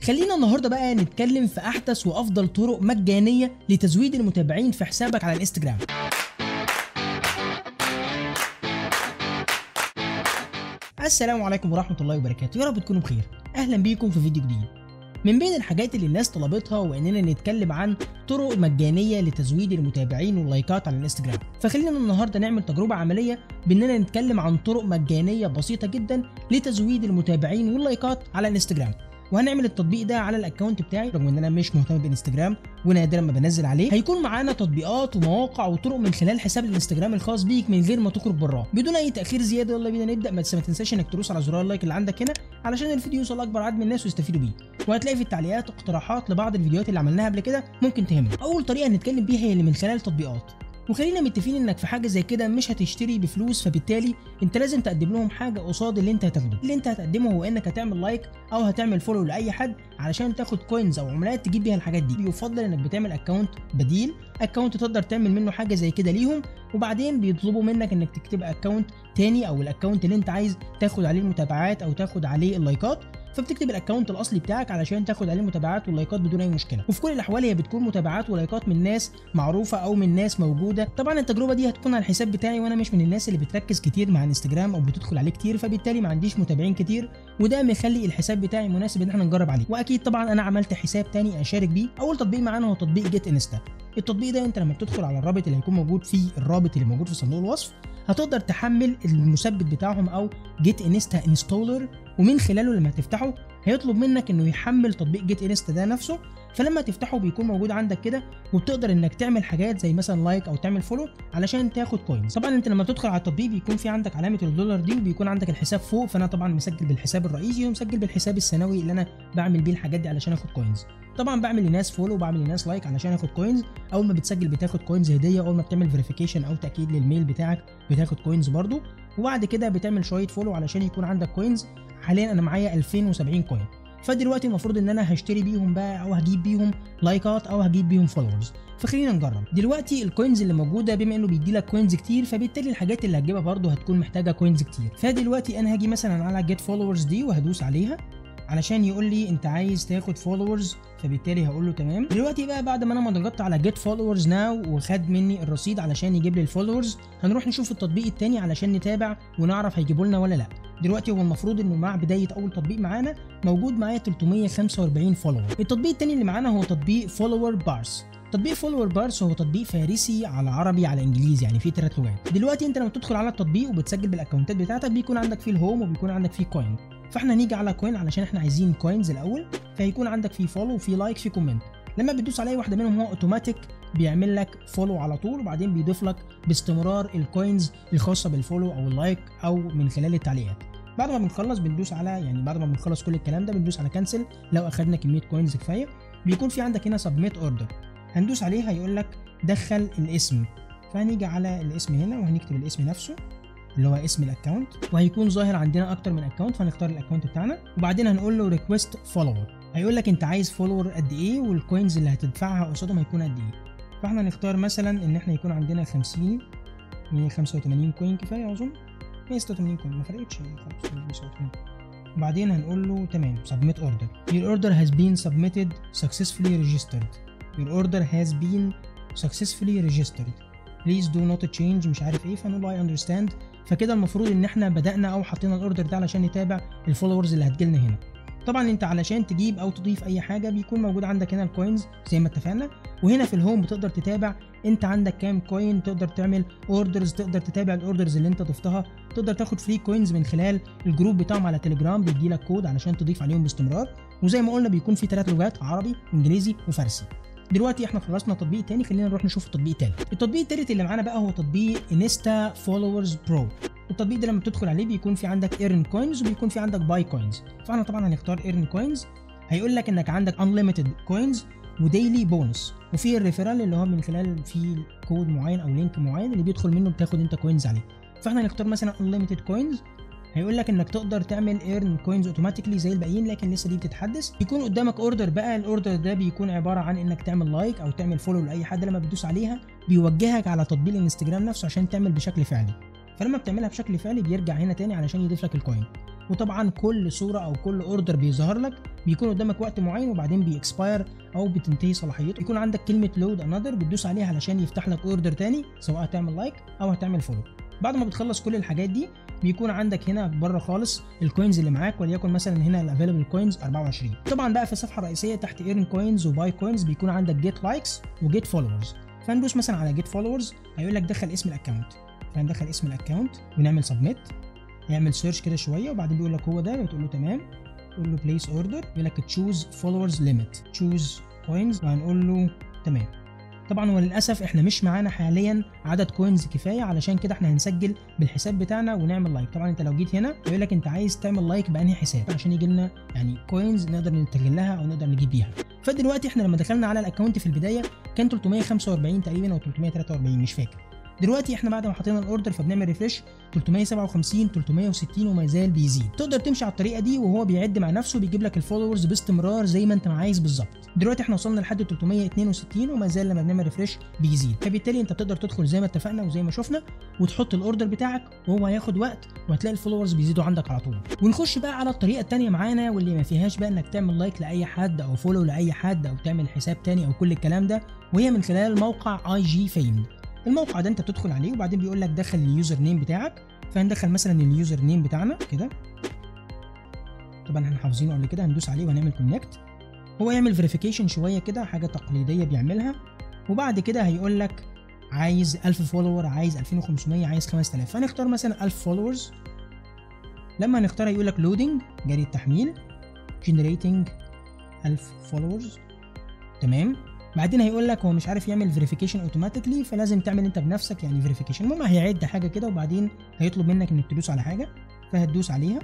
خلينا النهارده بقى نتكلم في احدث وافضل طرق مجانيه لتزويد المتابعين في حسابك على الانستجرام السلام عليكم ورحمه الله وبركاته يا رب تكونوا بخير اهلا بيكم في فيديو جديد من بين الحاجات اللي الناس طلبتها واننا نتكلم عن طرق مجانيه لتزويد المتابعين واللايكات على الانستجرام فخلينا النهارده نعمل تجربه عمليه باننا نتكلم عن طرق مجانيه بسيطه جدا لتزويد المتابعين واللايكات على الانستجرام وهنعمل التطبيق ده على الاكونت بتاعي رغم ان انا مش مهتم بانستجرام ونادرا ما بنزل عليه هيكون معانا تطبيقات ومواقع وطرق من خلال حساب الانستجرام الخاص بيك من غير ما تخرج براه بدون اي تاخير زياده يلا بينا نبدا بس ما تنساش انك تدوس على زرار اللايك اللي عندك هنا علشان الفيديو يوصل لاكبر عدد من الناس ويستفيدوا بيه وهتلاقي في التعليقات اقتراحات لبعض الفيديوهات اللي عملناها قبل كده ممكن تهمك اول طريقه هنتكلم بيها هي اللي من خلال التطبيقات وخلينا متفقين انك في حاجه زي كده مش هتشتري بفلوس فبالتالي انت لازم تقدم لهم حاجه قصاد اللي انت هتاخده اللي انت هتقدمه هو انك هتعمل لايك او هتعمل فولو لاي حد علشان تاخد كوينز او عملات تجيب بيها الحاجات دي يفضل انك بتعمل اكونت بديل اكونت تقدر تعمل منه حاجه زي كده ليهم وبعدين بيطلبوا منك انك تكتب اكونت تاني او الاكونت اللي انت عايز تاخد عليه المتابعات او تاخد عليه اللايكات فبتكتب الاكونت الاصلي بتاعك علشان تاخد عليه المتابعات واللايكات بدون اي مشكله وفي كل الاحوال هي بتكون متابعات ولايكات من ناس معروفه او من ناس موجوده طبعا التجربه دي هتكون على الحساب بتاعي وانا مش من الناس اللي بتركز كتير مع انستجرام او بتدخل عليه كتير فبالتالي ما عنديش متابعين كتير وده مخلي الحساب بتاعي مناسب ان احنا نجرب عليه واكيد طبعا انا عملت حساب تاني اشارك بيه اول تطبيق معانا هو تطبيق جيت انستا التطبيق ده انت لما بتدخل على الرابط اللي هيكون موجود فيه الرابط اللي موجود في صندوق الوصف هتقدر تحمل المثبت بتاعهم او جيت انستا انستولر ومن خلاله لما تفتحه هيطلب منك انه يحمل تطبيق جيت انستا ده نفسه فلما تفتحه بيكون موجود عندك كده وبتقدر انك تعمل حاجات زي مثلا لايك او تعمل فولو علشان تاخد كوينز طبعا انت لما بتدخل على التطبيق بيكون في عندك علامه الدولار دي وبيكون عندك الحساب فوق فانا طبعا مسجل بالحساب الرئيسي ومسجل بالحساب الثانوي اللي انا بعمل بيه الحاجات دي علشان اخد كوينز طبعا بعمل لناس فولو وبعمل لناس لايك علشان اخد كوينز اول ما بتسجل بتاخد كوينز هديه اول ما بتعمل فيريفيكيشن او تاكيد للميل بتاعك بتاخد كوينز برضو وبعد كده بتعمل شويه فولو علشان يكون عندك كوينز حاليا انا معايا 2070 كوين فدلوقتي المفروض ان انا هشتري بيهم بقى او هجيب بيهم لايكات او هجيب بيهم فولورز فخلينا نجرب دلوقتي الكوينز اللي موجوده بما انه بيدي لك كوينز كتير فبالتالي الحاجات اللي هتجيبها برضه هتكون محتاجه كوينز كتير فدلوقتي انا هاجي مثلا على جيت فولورز دي وهدوس عليها علشان يقول لي انت عايز تاخد فولورز فبالتالي هقول له تمام دلوقتي بقى بعد ما انا ما ضغطت على جيت فولورز ناو وخد مني الرصيد علشان يجيب لي الفولورز هنروح نشوف التطبيق التاني علشان نتابع ونعرف هيجيبوا لنا ولا لا دلوقتي هو المفروض انه مع بدايه اول تطبيق معانا موجود معايا 345 فولور التطبيق التاني اللي معانا هو تطبيق فولور بارس تطبيق فولور بارس هو تطبيق فارسي على عربي على انجليزي يعني فيه ثلاث لغات دلوقتي انت لما تدخل على التطبيق وبتسجل بالاكونتات بتاعتك بيكون عندك فيه الهوم وبيكون عندك فيه كوين فاحنا هنيجي على كوين علشان احنا عايزين كوينز الاول فهيكون عندك فيه فولو وفيه لايك فيه كومنت لما بتدوس على اي واحده منهم هو اوتوماتيك بيعمل لك فولو على طول وبعدين بيضيف لك باستمرار الكوينز الخاصه بالفولو او اللايك او من خلال التعليقات بعد ما بنخلص بندوس على يعني بعد ما بنخلص كل الكلام ده بندوس على كانسل لو اخدنا كميه كوينز كفايه بيكون في عندك هنا سبميت اوردر هندوس عليه هيقول لك دخل الاسم فهنيجي على الاسم هنا وهنكتب الاسم نفسه اللي هو اسم الاكونت وهيكون ظاهر عندنا اكتر من اكونت فهنختار الاكونت بتاعنا وبعدين هنقول له ريكويست فولور هيقول لك انت عايز فولور قد ايه والكوينز اللي هتدفعها قصادهم هيكون قد ايه فاحنا نختار مثلا ان احنا يكون عندنا 50 185 كوين كفايه اظن 186 كوين ما فرقتش خلاص 186 وبعدين هنقول له تمام submit order your order has been submitted successfully registered your order has been successfully registered please do not change مش عارف ايه فنقول له I understand فكده المفروض ان احنا بدأنا او حطينا الاوردر ده علشان نتابع الفولورز اللي هتجيلنا هنا طبعا انت علشان تجيب او تضيف اي حاجه بيكون موجود عندك هنا الكوينز زي ما اتفقنا وهنا في الهوم بتقدر تتابع انت عندك كام كوين تقدر تعمل اوردرز تقدر تتابع الاوردرز اللي انت ضفتها تقدر تاخد فري كوينز من خلال الجروب بتاعهم على تليجرام بيدي لك كود علشان تضيف عليهم باستمرار وزي ما قلنا بيكون في ثلاث لغات عربي وانجليزي وفارسي دلوقتي احنا خلصنا تطبيق تاني خلينا نروح نشوف التطبيق التالت التطبيق التالت اللي معانا بقى هو تطبيق انستا فولورز برو التطبيق ده لما بتدخل عليه بيكون في عندك ايرن كوينز وبيكون في عندك باي كوينز فاحنا طبعا هنختار ايرن كوينز هيقول لك انك عندك انليميتد كوينز وديلي بونس وفي الريفرال اللي هو من خلال في كود معين او لينك معين اللي بيدخل منه بتاخد انت كوينز عليه فاحنا هنختار مثلا unlimited كوينز هيقول لك انك تقدر تعمل ايرن كوينز اوتوماتيكلي زي الباقيين لكن لسه دي بتتحدث بيكون قدامك اوردر بقى الاوردر ده بيكون عباره عن انك تعمل لايك او تعمل فولو لاي حد لما بتدوس عليها بيوجهك على تطبيق الانستجرام نفسه عشان تعمل بشكل فعلي فلما بتعملها بشكل فعلي بيرجع هنا تاني علشان يضيف لك الكوين وطبعا كل صوره او كل اوردر بيظهر لك بيكون قدامك وقت معين وبعدين بيكسباير او بتنتهي صلاحيته يكون عندك كلمه لود انذر بتدوس عليها علشان يفتح لك اوردر تاني سواء هتعمل لايك او هتعمل فولو بعد ما بتخلص كل الحاجات دي بيكون عندك هنا بره خالص الكوينز اللي معاك وليكن مثلا هنا الافيلبل كوينز 24 طبعا بقى في الصفحه الرئيسيه تحت ايرن كوينز وباي كوينز بيكون عندك جيت لايكس وجيت فولورز فندوس مثلا على جيت فولورز هيقول لك دخل اسم الاكونت فندخل اسم الاكونت ونعمل سبميت يعمل سيرش كده شويه وبعدين بيقول لك هو ده بتقول له تمام تقول له بليس اوردر يقول لك تشوز فولورز ليميت تشوز كوينز وهنقول له تمام طبعا وللاسف احنا مش معانا حاليا عدد كوينز كفايه علشان كده احنا هنسجل بالحساب بتاعنا ونعمل لايك طبعا انت لو جيت هنا يقول لك انت عايز تعمل لايك بانهي حساب عشان يجي لنا يعني كوينز نقدر نستغلها او نقدر نجيب بيها فدلوقتي احنا لما دخلنا على الاكونت في البدايه كان 345 تقريبا او 343 مش فاكر دلوقتي احنا بعد ما حطينا الاوردر فبنعمل ريفرش 357 360 وما زال بيزيد تقدر تمشي على الطريقه دي وهو بيعد مع نفسه بيجيب لك الفولورز باستمرار زي ما انت ما عايز بالظبط دلوقتي احنا وصلنا لحد 362 وما زال لما بنعمل ريفرش بيزيد فبالتالي انت بتقدر تدخل زي ما اتفقنا وزي ما شفنا وتحط الاوردر بتاعك وهو هياخد وقت وهتلاقي الفولورز بيزيدوا عندك على طول ونخش بقى على الطريقه الثانيه معانا واللي ما فيهاش بقى انك تعمل لايك لاي حد او فولو لاي حد او تعمل حساب تاني او كل الكلام ده وهي من خلال موقع اي جي فيمد الموقع ده انت بتدخل عليه وبعدين بيقول لك دخل اليوزر نيم بتاعك فهندخل مثلا اليوزر نيم بتاعنا كده طبعا احنا حافظينه قبل كده هندوس عليه وهنعمل كونكت هو يعمل فيريفيكيشن شويه كده حاجه تقليديه بيعملها وبعد كده هيقول لك عايز 1000 فولور عايز 2500 عايز 5000 فهنختار مثلا 1000 فولورز لما هنختار هيقول لك لودنج جاري التحميل جنريتنج 1000 فولورز تمام بعدين هيقول لك هو مش عارف يعمل فيريفيكيشن اوتوماتيكلي فلازم تعمل انت بنفسك يعني فيريفيكيشن المهم هيعد حاجه كده وبعدين هيطلب منك انك تدوس على حاجه فهتدوس عليها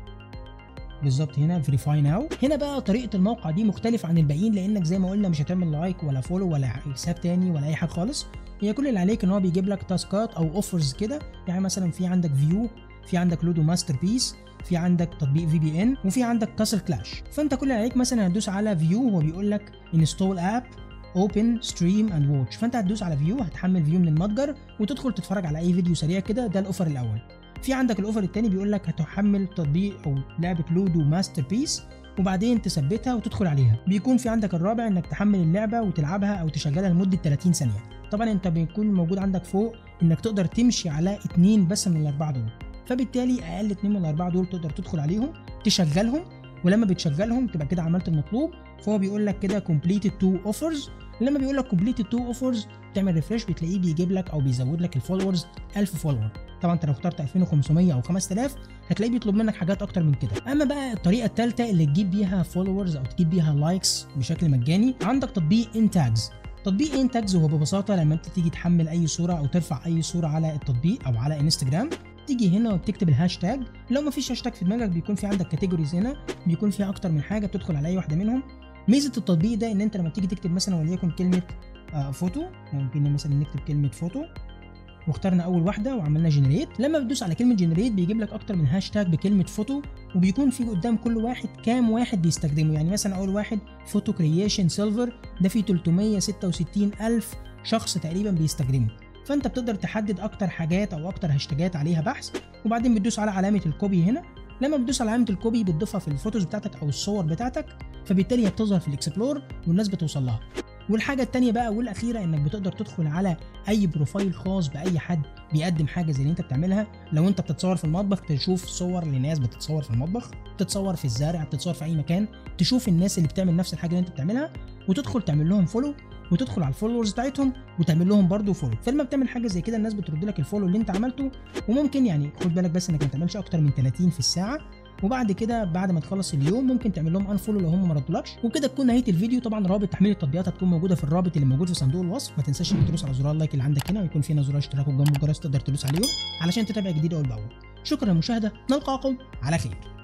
بالظبط هنا فيريفاي ناو هنا بقى طريقه الموقع دي مختلف عن الباقيين لانك زي ما قلنا مش هتعمل لايك ولا فولو ولا حساب تاني ولا اي حاجه خالص هي كل اللي عليك ان هو بيجيب لك تاسكات او اوفرز كده يعني مثلا في عندك فيو في عندك لودو ماستر بيس في عندك تطبيق في بي ان وفي عندك كاسل كلاش فانت كل اللي عليك مثلا هتدوس على فيو هو بيقول لك انستول اب اوبن ستريم اند واتش فانت هتدوس على فيو هتحمل فيو من المتجر وتدخل تتفرج على اي فيديو سريع كده ده الاوفر الاول في عندك الاوفر الثاني بيقول لك هتحمل تطبيق او لعبه لودو ماستر بيس وبعدين تثبتها وتدخل عليها بيكون في عندك الرابع انك تحمل اللعبه وتلعبها او تشغلها لمده 30 ثانيه طبعا انت بيكون موجود عندك فوق انك تقدر تمشي على اتنين بس من الاربعه دول فبالتالي اقل اتنين من الاربعه دول تقدر تدخل عليهم تشغلهم ولما بتشغلهم تبقى كده عملت المطلوب فهو بيقول لك كده completed two offers لما بيقول لك completed two offers تعمل ريفرش بتلاقيه بيجيب لك او بيزود لك الفولورز 1000 فولور طبعا انت لو اخترت 2500 او 5000 هتلاقيه بيطلب منك حاجات اكتر من كده اما بقى الطريقه الثالثه اللي تجيب بيها فولورز او تجيب بيها لايكس بشكل مجاني عندك تطبيق انتاجز تطبيق انتاجز هو ببساطه لما انت تيجي تحمل اي صوره او ترفع اي صوره على التطبيق او على انستجرام تيجي هنا وبتكتب الهاشتاج لو ما فيش هاشتاج في دماغك بيكون في عندك كاتيجوريز هنا بيكون فيها اكتر من حاجه بتدخل على اي واحده منهم ميزه التطبيق ده ان انت لما تيجي تكتب مثلا وليكن كلمه آه فوتو ممكن مثلا نكتب كلمه فوتو واخترنا اول واحده وعملنا جنريت لما بتدوس على كلمه جنريت بيجيب لك اكتر من هاشتاج بكلمه فوتو وبيكون في قدام كل واحد كام واحد بيستخدمه يعني مثلا اول واحد فوتو كرييشن سيلفر ده فيه 366 الف شخص تقريبا بيستخدمه فانت بتقدر تحدد اكتر حاجات او اكتر هاشتاجات عليها بحث وبعدين بتدوس على علامه الكوبي هنا لما بتدوس على علامه الكوبي بتضيفها في الفوتوز بتاعتك او الصور بتاعتك فبالتالي هي بتظهر في الاكسبلور والناس بتوصل لها والحاجة التانية بقى والأخيرة إنك بتقدر تدخل على أي بروفايل خاص بأي حد بيقدم حاجة زي اللي أنت بتعملها، لو أنت بتتصور في المطبخ تشوف صور لناس بتتصور في المطبخ، بتتصور في الزرع، بتتصور في أي مكان، تشوف الناس اللي بتعمل نفس الحاجة اللي أنت بتعملها وتدخل تعمل لهم فولو وتدخل على الفولورز بتاعتهم وتعمل لهم برضه فولو فلما بتعمل حاجه زي كده الناس بترد لك الفولو اللي انت عملته وممكن يعني خد بالك بس انك ما تعملش اكتر من 30 في الساعه وبعد كده بعد ما تخلص اليوم ممكن تعمل لهم انفولو لو هم ما ردولكش وبكده تكون نهايه الفيديو طبعا روابط تحميل التطبيقات هتكون موجوده في الرابط اللي موجود في صندوق الوصف ما تنساش انك تدوس على زرار اللايك اللي عندك هنا ويكون فينا زرار اشتراك وجنب الجرس تقدر تدوس عليهم علشان تتابع جديد اول باول شكرا للمشاهده نلقاكم على خير